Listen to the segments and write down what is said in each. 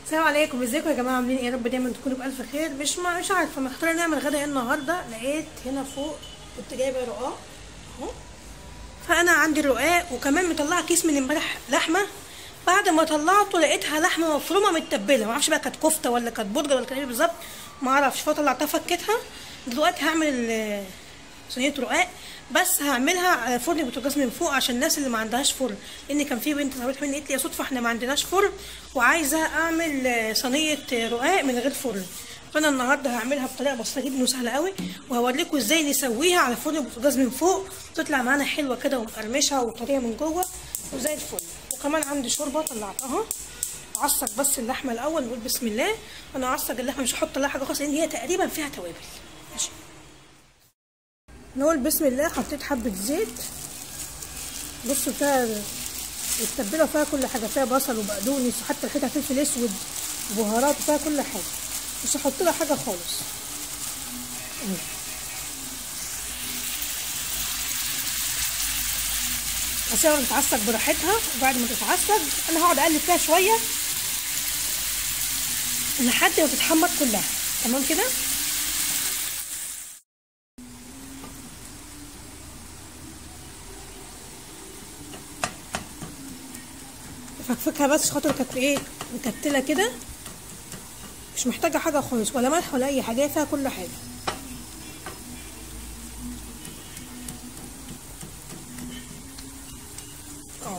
السلام عليكم ازيكم يا جماعه عاملين ايه يا رب دايما تكونوا بالف خير مش ما مش عارفه محتاره نعمل غدا ايه النهارده لقيت هنا فوق كنت جايبه رقاق اهو فانا عندي الرقاق وكمان مطلعه كيس من امبارح لحمه بعد ما طلعته لقيتها لحمه مفرومه متبله ما اعرفش بقى كانت كفته ولا كانت برجر ولا كانت ايه بالظبط ما اعرفش فطلعتها فكيتها دلوقتي هعمل ال- صينيه رقاق بس هعملها على فرن بوتاجاز من فوق عشان الناس اللي ما عندهاش فرن لان كان في بنت صاحبتي مني قالت لي يا صدفه احنا ما عندناش فرن وعايزه اعمل آه، صينيه رقاق من غير فرن فانا النهارده هعملها بطريقه بسيطه جدا وسهله قوي وهوريكم ازاي نسويها على فرن بوتاجاز من فوق تطلع معانا حلوه كده ومقرمشه وطريه من جوه وزي الفل وكمان عندي شوربه طلعتها اعصج بس اللحمه الاول نقول بسم الله انا اعصج اللحمه مش هحط لها حاجه خالص لان هي تقريبا فيها توابل ماشي نقول بسم الله حطيت حبة زيت بصوا فيها التتبيلة فيها كل حاجة فيها بصل وبقدونس وحتى الحتة فلفل اسود وبهارات وفيها كل حاجة مش هحط لها حاجة خالص أهي. اسيبها تتعصج براحتها وبعد ما تتعصج انا هقعد اقلب فيها شوية لحد ما تتحمر كلها تمام كده فكفكها بس خاطر كانت ايه مكتله كده مش محتاجه حاجه خالص ولا ملح ولا اي حاجه هي فيها كل حاجه اه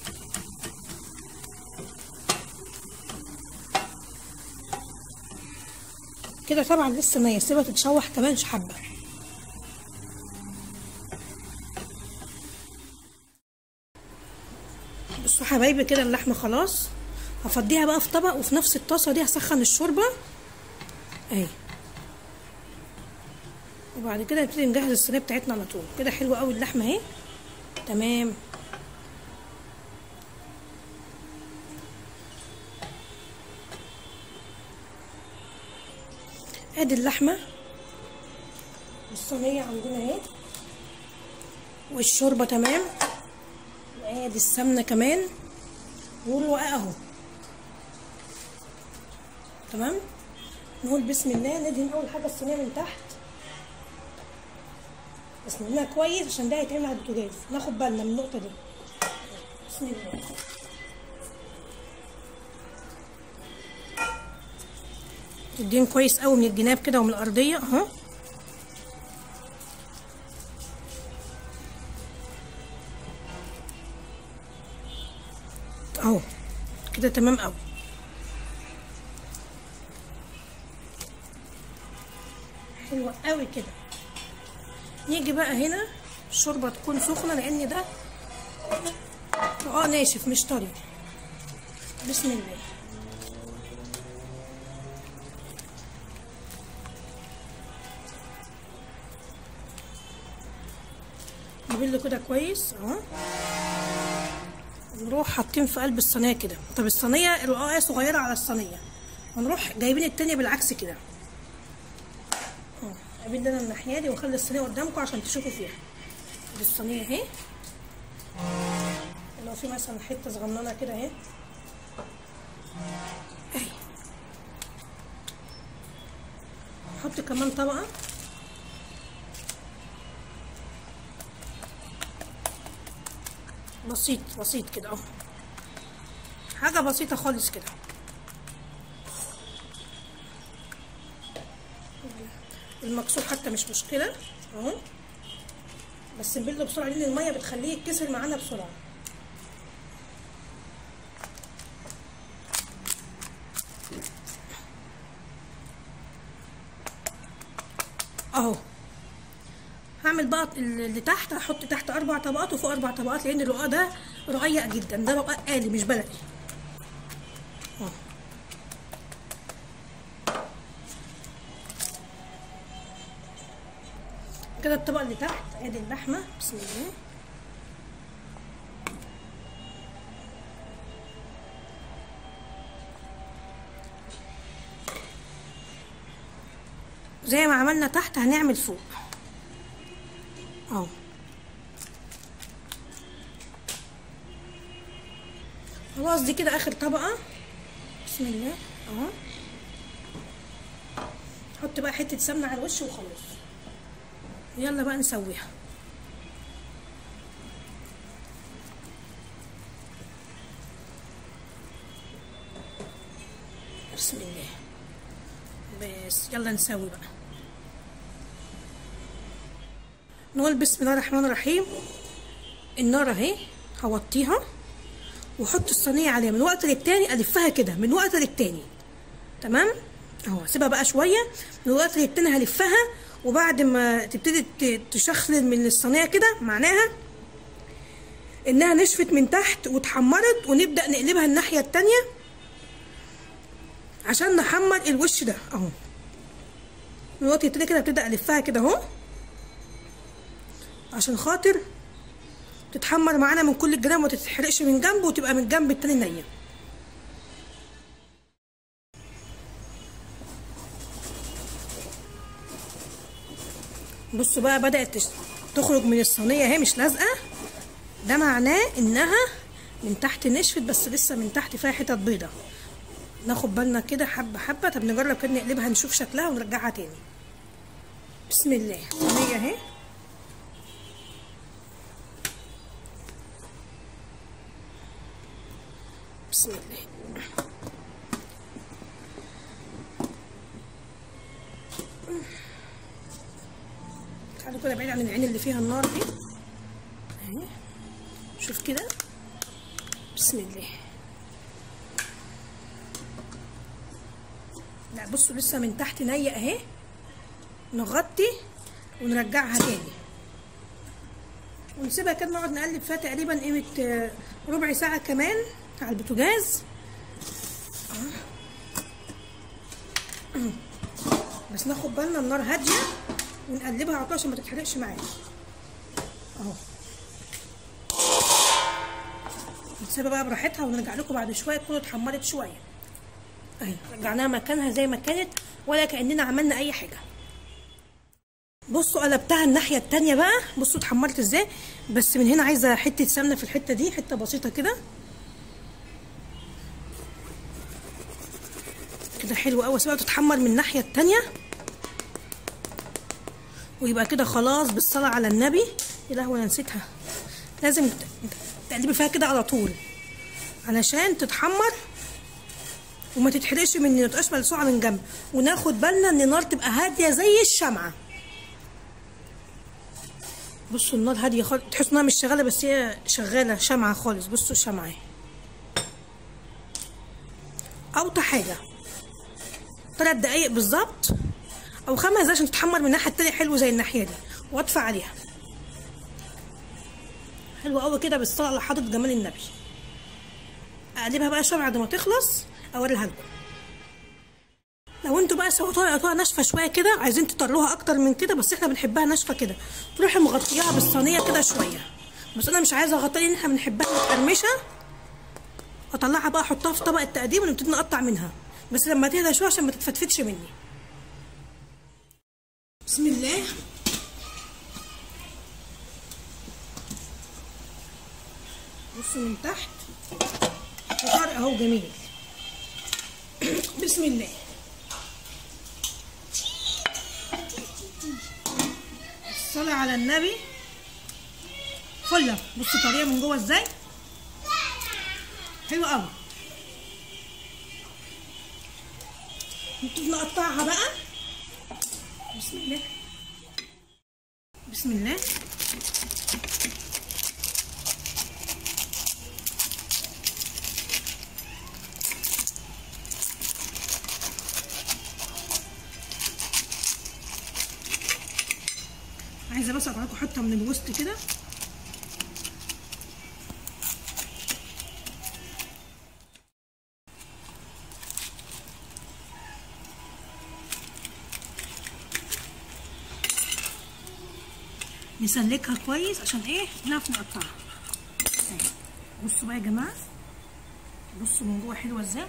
كده طبعا لسه نيه سيبها تتشوح كمان حبه بصوا حبايبي كده اللحمه خلاص هفضيها بقى في طبق وفي نفس الطاسه دي هسخن الشوربه اهي وبعد كده نبتدي نجهز الصينيه بتاعتنا على طول كده حلوه قوي اللحمه اهي تمام ادي اللحمه الصينيه عندنا اهي والشوربه تمام ادي السمنه كمان والرقاق اهو تمام نقول بسم الله ندهن اول حاجه الصينيه من تحت بس نعملها كويس عشان ده هيتعمل على البوتاجاز ناخد بالنا من النقطه دي بسم الله تدين كويس قوي من الجناب كده ومن الارضيه اهو اهو كده تمام قوي حلوه قوي كده نيجي بقى هنا الشوربه تكون سخنه لان ده اه ناشف مش طري بسم الله نبله كده كويس اهو نروح حاطين في قلب الصينيه كده طب الصينيه الرقاقه صغيره على الصينيه ونروح جايبين التانية بالعكس كده اهو جايبين لنا الناحيه دي واخلي الصينيه قدامكم عشان تشوفوا فيها دي الصينيه اهي لو في مثلا حته صغننه كده اهي اهي نحط كمان طبقه بسيط بسيط كده اهو حاجة بسيطة خالص كده المكسور حتى مش مشكلة اهو بس نبله بسرعة لأن المية بتخليه يتكسر معانا بسرعة اهو هعمل بقى اللي تحت هحط تحت اربع طبقات وفوق اربع طبقات لان الرقاق ده رقيق جدا ده رقاق آلي مش بلدي اهو كده الطبق اللي تحت ادي اللحمه بسم الله زي ما عملنا تحت هنعمل فوق اهو خلاص دي كده اخر طبقه بسم الله اهو حط بقى حته سمنه على الوش وخلاص يلا بقى نسويها بسم الله بس يلا نسوي بقى نقول بسم الله الرحمن الرحيم النار اهي هوطيها واحط الصينيه عليها من وقت للتاني الفها كده من وقت للتاني تمام اهو اسيبها بقى شويه من وقت للتاني هلفها وبعد ما تبتدي ت- تشخلل من الصينيه كده معناها انها نشفت من تحت واتحمرت ونبدا نقلبها الناحيه التانيه عشان نحمر الوش ده اهو من وقت للتاني كده ابتدي الفها كده اهو عشان خاطر تتحمر معانا من كل الجناب وما تتحرقش من جنب وتبقى من الجنب التاني نيه بصوا بقى بدأت تش- تخرج من الصينية اهي مش لازقة ده معناه انها من تحت نشفت بس لسه من تحت فيها حتت بيضة ناخد بالنا كده حبة حبة طب نجرب كده نقلبها نشوف شكلها ونرجعها تاني بسم الله صينية اهي بسم الله تعالوا كده بعيد عن العين اللي فيها النار دي اهي شوف كده بسم الله لا بصوا لسه من تحت نية اهي نغطي ونرجعها تاني ونسيبها كده نقعد نقلب فيها تقريبا قيمة آه، ربع ساعة كمان على البوتاجاز بس ناخد بالنا النار هادية ونقلبها على طول عشان ما تتحرقش معانا اهو نسيبها بقى براحتها ونرجع لكم بعد شوية تكون اتحمرت شوية اهي رجعناها مكانها زي ما كانت ولا كأننا عملنا أي حاجة بصوا قلبتها الناحية التانية بقى بصوا اتحمرت ازاي بس من هنا عايزة حتة سمنة في الحتة دي حتة بسيطة كده كده حلو قوي سيبها تتحمر من الناحية التانية ويبقى كده خلاص بالصلاة على النبي يا لهوي انا نسيتها لازم ت- تقلبي فيها كده على طول علشان تتحمر وما تتحرقش من ما تبقاش ملسوعة من جنب وناخد بالنا ان النار تبقى هادية زي الشمعة بصوا النار هادية خالص تحسوا انها مش شغالة بس هي شغالة شمعة خالص بصوا الشمعة اهي اوطى حاجة تلات دقايق بالظبط او خمس دقايق عشان تتحمر من الناحية التانية حلو زي الناحية دي واطفى عليها حلوة قوي كده بالصلاة على حضرة جمال النبي اقلبها بقى شوية بعد ما تخلص اوريها لكم لو انتوا بقى سويتوها لقيتوها ناشفه شويه كده عايزين تطروها اكتر من كده بس احنا بنحبها ناشفه كده تروحي مغطياها بالصينيه كده شويه بس انا مش عايزه اغطيها لان احنا بنحبها متقرمشه اطلعها بقى احطها في طبق التقديم ونبتدي نقطع منها بس لما تهدى شويه عشان ما تتفتفتش مني بسم الله بصوا من تحت فطار اهو جميل بسم الله الصلاة على النبي فلة بصوا طريقة من جوه ازاي حلوة قوي نبتدي نقطعها بقى بسم الله بسم الله عايزه بس اقطع لكم حته من الوسط كده نسلكها كويس عشان ايه نعرف نقطعها أهي. بصوا بقى يا جماعه بصوا من جوه حلوه ازاي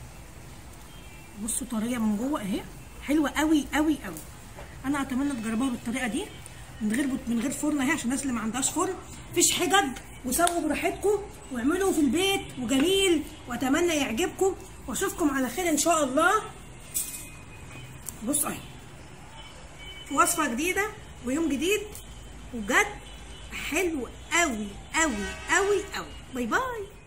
بصوا طريه من جوه اهي حلوه قوي قوي قوي انا اتمنى تجربوها بالطريقه دي من غير من غير فرن اهي عشان الناس اللي ما عندهاش فرن مفيش حجج وسووا براحتكم واعملوا في البيت وجميل واتمنى يعجبكم واشوفكم على خير ان شاء الله بصوا اهي في وصفه جديده ويوم جديد وبجد حلو قوي قوي قوي قوي باي باي